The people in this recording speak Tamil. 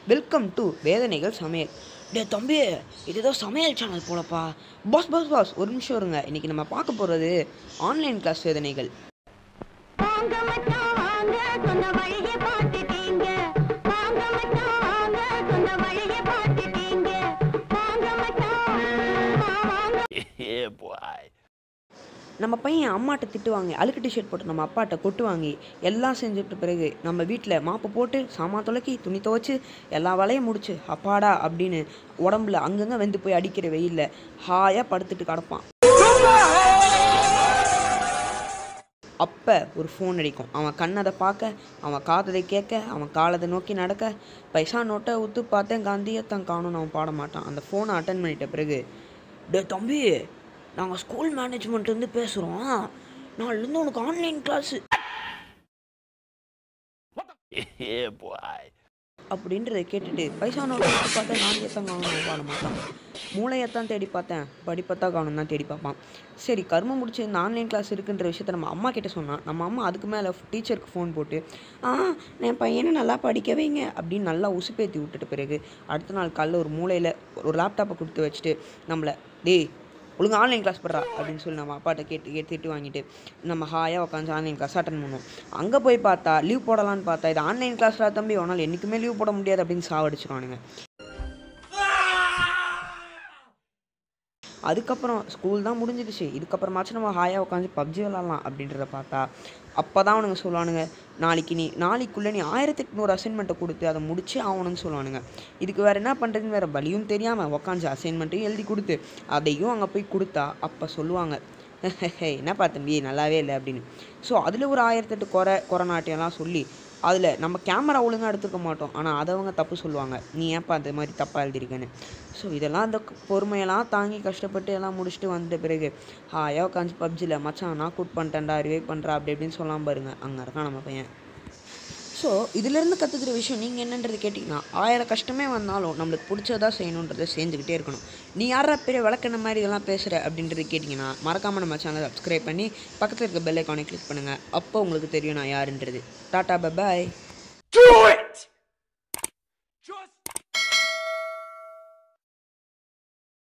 வெல்கம் டு வேதனைகள் சமையல் டே தம்பி இதுதான் சமையல் சேனல் போலப்பா பாஸ் பாஸ் பாஸ் ஒரு நிமிஷம் இருங்க இன்னைக்கு நம்ம பார்க்க போகிறது ஆன்லைன் கிளாஸ் வேதனைகள் வாங்க மச்சான் வாங்க சொன்ன வழியை பார்த்துட்டீங்க வாங்க மச்சான் வாங்க சொன்ன வழியை பார்த்துட்டீங்க வாங்க மச்சான் வா, வாங்க yeah, boy. நம்ம பையன் அம்மாட்ட திட்டுவாங்க அழுக்கு டிஷர்ட் போட்டு நம்ம அப்பாட்ட கொட்டு வாங்கி எல்லாம் செஞ்சுட்ட பிறகு நம்ம வீட்டில் மாப்பு போட்டு சாமான் துலக்கி துணி துவைச்சு எல்லா வேலையும் முடிச்சு அப்பாடா அப்படின்னு உடம்புல அங்கங்கே வெந்து போய் அடிக்கிற வெயிலில் ஹாயாக படுத்துட்டு கிடப்பான் அப்போ ஒரு ஃபோன் அடிக்கும் அவன் கண்ணதை பார்க்க அவன் காததை கேட்க அவன் காலதை நோக்கி நடக்க பைசா நோட்டை உத்து பார்த்தேன் காந்தியத்தான் காணும்னு அவன் பாட மாட்டான் அந்த ஃபோனை அட்டன் பண்ணிட்ட பிறகு டே தம்பி நாங்கள் ஸ்கூல் மேனேஜ்மெண்ட்லேருந்து பேசுகிறோம் நாளிலேருந்து உனக்கு ஆன்லைன் கிளாஸு yeah, boy. அப்படின்றத கேட்டுட்டு பைசா நோட்டை உத்து பார்த்தேன் காந்தியத்தான் காணும் அவன் பாட மாட்டான் மூளையத்தான் தேடி பார்த்தேன் படிப்பத்தான் காணும் தான் தேடி பார்ப்பான் சரி கர்மம் முடிச்சு இந்த ஆன்லைன் கிளாஸ் இருக்குன்ற விஷயத்த நம்ம அம்மா கிட்ட சொன்னான் நம்ம அம்மா அதுக்கு மேலே டீச்சருக்கு ஃபோன் போட்டு ஆ என் பையனை நல்லா படிக்க வைங்க அப்படின்னு நல்லா உசுப்பேத்தி விட்டுட்ட பிறகு அடுத்த நாள் காலைல ஒரு மூலையில் ஒரு லேப்டாப்பை கொடுத்து வச்சுட்டு நம்மளை டேய் ஒழுங்கா ஆன்லைன் கிளாஸ் படுறா அப்படின்னு சொல்லி நம்ம அப்பாட்ட கேட்டு கேட்டு திட்டு வாங்கிட்டு நம்ம ஹாயாக உட்காந்து ஆன்லைன் கிளாஸ் அட்டன் பண்ணுவோம் அங்கே போய் பார்த்தா லீவ் போடலான்னு பார்த்தா இது ஆன்லைன் கிளாஸ்ரா தம்பி உன்னால் என்றைக்குமே லீவ் போட முடியாது அப்படின்னு சாவடிச்சிருவானுங்க அதுக்கப்புறம் ஸ்கூல் தான் முடிஞ்சிடுச்சு இதுக்கப்புறமாச்சும் நம்ம ஹாயாக உட்காந்து பப்ஜி விளாட்லாம் அப்படின்றத பார்த்தா அப்போ தான் அவனுங்க சொல்லுவானுங்க நாளைக்கு நீ நாளைக்குள்ளே நீ ஆயிரத்தி எட்நூறு அசைன்மெண்ட்டை கொடுத்து அதை முடிச்சு ஆகணும்னு சொல்லுவானுங்க இதுக்கு வேறு என்ன பண்ணுறதுன்னு வேறு வழியும் தெரியாமல் உக்காந்து அசைன்மெண்ட்டையும் எழுதி கொடுத்து அதையும் அங்கே போய் கொடுத்தா அப்போ சொல்லுவாங்க என்னப்பா தம்பி நல்லாவே இல்லை அப்படின்னு ஸோ அதில் ஒரு ஆயிரத்தெட்டு குறை குறைநாட்டியெல்லாம் சொல்லி அதில் நம்ம கேமரா ஒழுங்காக எடுத்துக்க மாட்டோம் ஆனால் அதை அவங்க தப்பு சொல்லுவாங்க நீ ஏன்ப்பா அந்த மாதிரி தப்பாக எழுதிருக்கேன்னு ஸோ இதெல்லாம் அந்த க- பொறுமையெல்லாம் தாங்கி கஷ்டப்பட்டு எல்லாம் முடிச்சுட்டு வந்த பிறகு ஹாயா உட்காந்து பப்ஜியில் மச்சான் நான் கூட் பண்ணிட்டேன்டா ரிவைவ் பண்ணுறா அப்படி இப்படின்னு சொல்லாம பாருங்க அங்கே இருக்கான் நம்ம பையன் ஸோ இதிலேருந்து கற்றுக்கிற விஷயம் நீங்கள் என்னன்றது கேட்டிங்கன்னா ஆயிரம் கஷ்டமே வந்தாலும் நம்மளுக்கு பிடிச்சதா செய்யணுன்றதை செஞ்சுக்கிட்டே இருக்கணும் நீ யாரா பெரிய விளக்கண மாதிரி இதெல்லாம் பேசுகிற அப்படின்றது கேட்டிங்கன்னா மறக்காமல் நம்ம சேனலை சப்ஸ்கிரைப் பண்ணி பக்கத்தில் இருக்க பெல் ஐக்கானை கிளிக் பண்ணுங்கள் அப்போ உங்களுக்கு தெரியும் நான் யாருன்றது டாட்டா பாய் Do it!